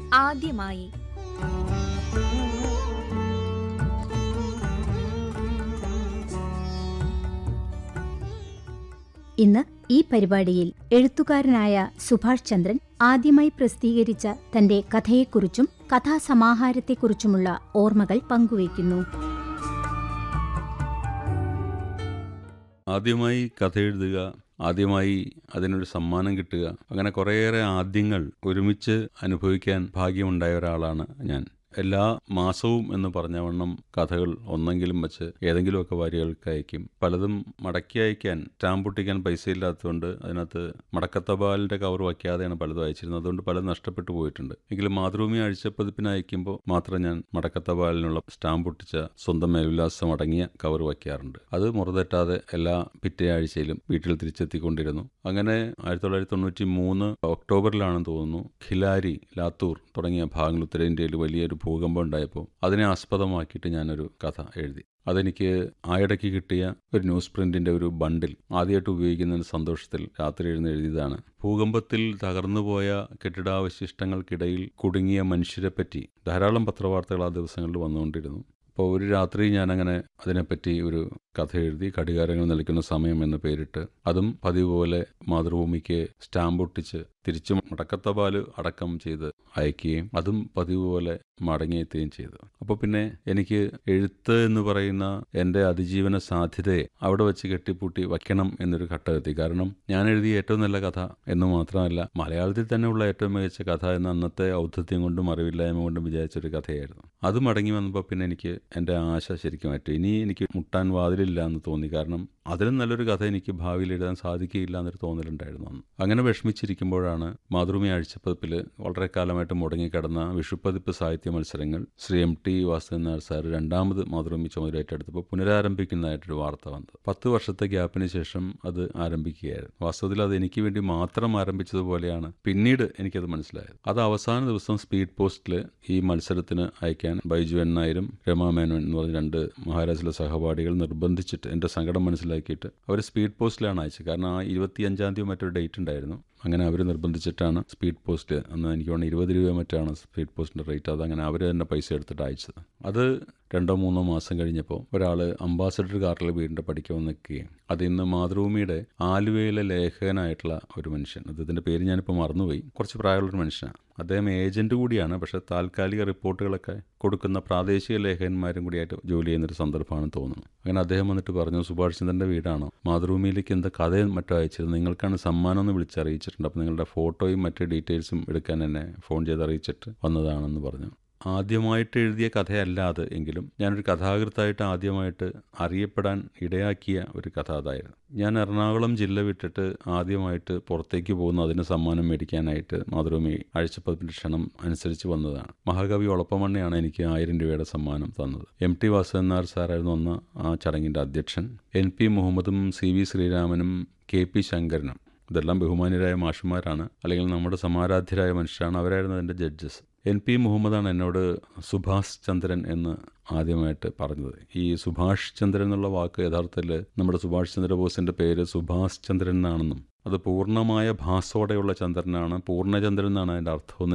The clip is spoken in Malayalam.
ആദ്യമായി ഇന്ന് ഈ പരിപാടിയിൽ എഴുത്തുകാരനായ സുഭാഷ് ചന്ദ്രൻ ആദ്യമായി പ്രസിദ്ധീകരിച്ച തന്റെ കഥയെക്കുറിച്ചും കഥാസമാഹാരത്തെക്കുറിച്ചുമുള്ള ഓർമ്മകൾ പങ്കുവയ്ക്കുന്നു ആദ്യമായി കഥ എഴുതുക ആദ്യമായി അതിനൊരു സമ്മാനം കിട്ടുക അങ്ങനെ കുറേയേറെ ആദ്യങ്ങൾ ഒരുമിച്ച് അനുഭവിക്കാൻ ഭാഗ്യമുണ്ടായ ഒരാളാണ് ഞാൻ എല്ലാ മാസവും എന്ന് പറഞ്ഞവണ്ണം കഥകൾ ഒന്നെങ്കിലും വെച്ച് ഏതെങ്കിലുമൊക്കെ വാരികൾക്ക് അയക്കും പലതും മടക്കി അയക്കാൻ സ്റ്റാമ്പ് ഒട്ടിക്കാൻ പൈസ ഇല്ലാത്തതുകൊണ്ട് അതിനകത്ത് മടക്കത്തപാലിൻ്റെ കവർ വയ്ക്കാതെയാണ് പലതും അയച്ചിരുന്നത് അതുകൊണ്ട് പലതും നഷ്ടപ്പെട്ടു പോയിട്ടുണ്ട് എങ്കിലും മാതൃഭൂമി ആഴ്ചപ്പതിപ്പിന് അയക്കുമ്പോൾ മാത്രം ഞാൻ മടക്കത്തപാലിനുള്ള സ്റ്റാമ്പ് ഒട്ടിച്ച സ്വന്തം മേൽവിലാസം അടങ്ങിയ കവർ വയ്ക്കാറുണ്ട് അത് മുറതെറ്റാതെ എല്ലാ പിറ്റേ ആഴ്ചയിലും വീട്ടിൽ തിരിച്ചെത്തിക്കൊണ്ടിരുന്നു അങ്ങനെ ആയിരത്തി തൊള്ളായിരത്തി തൊണ്ണൂറ്റി മൂന്ന് ഒക്ടോബറിലാണെന്ന് തോന്നുന്നു ഖിലാരി ലാത്തൂർ തുടങ്ങിയ ഭാഗങ്ങൾ ഉത്തരേന്ത്യയിൽ വലിയൊരു ഭൂകമ്പം ഉണ്ടായപ്പോൾ അതിനെ ആസ്പദമാക്കിയിട്ട് ഞാനൊരു കഥ എഴുതി അതെനിക്ക് ആയിടയ്ക്ക് കിട്ടിയ ഒരു ന്യൂസ് പ്രിന്റിന്റെ ഒരു ബണ്ടിൽ ആദ്യമായിട്ട് ഉപയോഗിക്കുന്നതിന് സന്തോഷത്തിൽ രാത്രി എഴുന്ന് എഴുതിയതാണ് ഭൂകമ്പത്തിൽ തകർന്നുപോയ കെട്ടിടാവശിഷ്ടങ്ങൾക്കിടയിൽ കുടുങ്ങിയ മനുഷ്യരെപ്പറ്റി ധാരാളം പത്രവാർത്തകൾ ആ ദിവസങ്ങളിൽ വന്നുകൊണ്ടിരുന്നു അപ്പോൾ ഒരു രാത്രി ഞാനങ്ങനെ അതിനെപ്പറ്റി ഒരു കഥ എഴുതി കടികാരങ്ങൾ നിലയ്ക്കുന്ന സമയം എന്ന് പേരിട്ട് അതും പതിവ് പോലെ മാതൃഭൂമിക്ക് സ്റ്റാമ്പ് ഒട്ടിച്ച് തിരിച്ചു മടക്കത്തപാല് അടക്കം ചെയ്ത് അയക്കുകയും അതും പതിവ് പോലെ മടങ്ങിയെത്തുകയും ചെയ്തു അപ്പോൾ പിന്നെ എനിക്ക് എഴുത്ത് എന്ന് പറയുന്ന എൻ്റെ അതിജീവന സാധ്യതയെ അവിടെ വെച്ച് കെട്ടിപ്പൂട്ടി വയ്ക്കണം എന്നൊരു ഘട്ടമെത്തി കാരണം ഞാൻ എഴുതിയ ഏറ്റവും നല്ല കഥ എന്ന് മാത്രമല്ല മലയാളത്തിൽ തന്നെയുള്ള ഏറ്റവും മികച്ച കഥ എന്ന അന്നത്തെ ഔദ്ധത്യം കൊണ്ടും അറിവില്ലായ്മ കൊണ്ടും വിചാരിച്ചൊരു കഥയായിരുന്നു അത് മടങ്ങി വന്നപ്പോൾ പിന്നെ എനിക്ക് എൻ്റെ ആശ ശരിക്കും മാറ്റി ഇനി എനിക്ക് മുട്ടാൻ വാതിലില്ല എന്ന് തോന്നി കാരണം അതിലും നല്ലൊരു കഥ എനിക്ക് ഭാവിയിൽ എഴുതാൻ സാധിക്കുകയില്ല എന്നൊരു തോന്നലുണ്ടായിരുന്നു അന്ന് അങ്ങനെ വിഷമിച്ചിരിക്കുമ്പോഴാണ് മാതൃഭൂമി ആഴ്ചപ്പതിപ്പിൽ വളരെ കാലമായിട്ട് മുടങ്ങിക്കിടന്ന വിഷുപ്പതിപ്പ് സാഹിത്യ മത്സരങ്ങൾ Shri M T Vasudevan Nair sir രണ്ടാമത് മാതൃഭൂമി ചുമതലയേറ്റെടുത്തപ്പോൾ പുനരാരംഭിക്കുന്നതായിട്ടൊരു വാർത്ത വന്നത് പത്ത് വർഷത്തെ ഗ്യാപ്പിന് ശേഷം അത് ആരംഭിക്കുകയായിരുന്നു വാസ്തവത്തിൽ അത് എനിക്ക് വേണ്ടി മാത്രം ആരംഭിച്ചതുപോലെയാണ് പിന്നീട് എനിക്കത് മനസ്സിലായത് അത് അവസാന ദിവസം സ്പീഡ് പോസ്റ്റിൽ ഈ മത്സരത്തിന് അയക്കാൻ ബൈജു എൻ നായരും രമാ മേനോൻ എന്ന് പറഞ്ഞ രണ്ട് മഹാരാജിലെ സഹപാഠികൾ നിർബന്ധിച്ചിട്ട് എൻ്റെ സങ്കടം മനസ്സിലാക്കിയിട്ട് അവർ സ്പീഡ് പോസ്റ്റിലാണ് അയച്ചത് കാരണം ആ ഇരുപത്തിയഞ്ചാം തീയതി മറ്റൊരു ഡേറ്റ് ഉണ്ടായിരുന്നു അങ്ങനെ അവർ നിർബന്ധിച്ചിട്ടാണ് സ്പീഡ് പോസ്റ്റ് അന്ന് എനിക്ക് തോന്നുന്നു ഇരുപത് രൂപ മറ്റാണ് സ്പീഡ് പോസ്റ്റിൻ്റെ റേറ്റ് അതങ്ങനെ അവർ തന്നെ പൈസ എടുത്തിട്ട് അയച്ചത് അത് രണ്ടോ മൂന്നോ മാസം കഴിഞ്ഞപ്പോൾ ഒരാൾ അംബാസഡർ കാറിൽ വീടിൻ്റെ പഠിക്കാൻ വന്ന് നിൽക്കുകയും അത് ഇന്ന് മാതൃഭൂമിയുടെ ആലുവയിലെ ലേഖകനായിട്ടുള്ള ഒരു മനുഷ്യൻ അദ്ദേഹത്തിൻ്റെ പേര് ഞാനിപ്പോൾ മറന്നുപോയി കുറച്ച് പ്രായമുള്ളൊരു മനുഷ്യനാണ് അദ്ദേഹം ഏജൻറ്റ് കൂടിയാണ് പക്ഷേ താൽക്കാലിക റിപ്പോർട്ടുകളൊക്കെ കൊടുക്കുന്ന പ്രാദേശിക ലേഖകന്മാരും കൂടിയായിട്ട് ജോലി ചെയ്യുന്നൊരു സന്ദർഭമാണെന്ന് തോന്നുന്നു അങ്ങനെ അദ്ദേഹം വന്നിട്ട് പറഞ്ഞു സുഭാഷ് ചന്ദ്രൻ്റെ വീടാണോ മാതൃഭൂമിയിലേക്ക് എന്താ കഥയും മറ്റോ അയച്ചത് നിങ്ങൾക്കാണ് സമ്മാനം എന്ന് വിളിച്ചറിയിച്ചിട്ടുണ്ട് അപ്പോൾ നിങ്ങളുടെ ഫോട്ടോയും മറ്റ് ഡീറ്റെയിൽസും എടുക്കാൻ എന്നെ ഫോൺ ചെയ്ത് അറിയിച്ചിട്ട് വന്നതാണെന്ന് പറഞ്ഞു ആദ്യമായിട്ട് എഴുതിയ കഥയല്ലാതെ എങ്കിലും ഞാനൊരു കഥാകൃത്തായിട്ട് ആദ്യമായിട്ട് അറിയപ്പെടാൻ ഇടയാക്കിയ ഒരു കഥ അതായിരുന്നു ഞാൻ എറണാകുളം ജില്ല വിട്ടിട്ട് ആദ്യമായിട്ട് പുറത്തേക്ക് പോകുന്ന അതിന് സമ്മാനം മേടിക്കാനായിട്ട് മാതൃഭൂമി ആഴ്ചപ്പതിപ്പിൻ്റെ ക്ഷണം അനുസരിച്ച് വന്നതാണ് മഹാകവി ഒളപ്പമണ്ണയാണ് എനിക്ക് ആയിരം രൂപയുടെ സമ്മാനം തന്നത് എം ടി വാസുദേവൻ നായർ സാറായിരുന്നു അന്ന് ആ ചടങ്ങിൻ്റെ അധ്യക്ഷൻ എൻ പി മുഹമ്മദും സി വി ശ്രീരാമനും കെ പി ശങ്കരനും ഇതെല്ലാം ബഹുമാന്യരായ മാഷുമാരാണ് അല്ലെങ്കിൽ നമ്മുടെ സമാരാധ്യരായ മനുഷ്യരാണ് അവരായിരുന്നു അതിൻ്റെ ജഡ്ജസ് എൻ പി മുഹമ്മദാണ് എന്നോട് സുഭാഷ് ചന്ദ്രൻ എന്ന് ആദ്യമായിട്ട് പറഞ്ഞത് ഈ സുഭാഷ് ചന്ദ്രൻ എന്നുള്ള വാക്ക് യഥാർത്ഥത്തിൽ നമ്മുടെ സുഭാഷ് ചന്ദ്രബോസിൻ്റെ പേര് സുഭാഷ് ചന്ദ്രൻ എന്നാണെന്നും അത് പൂർണ്ണമായ ഭാസോടെയുള്ള ചന്ദ്രനാണ് പൂർണ്ണചന്ദ്രൻ എന്നാണ് അതിൻ്റെ അർത്ഥം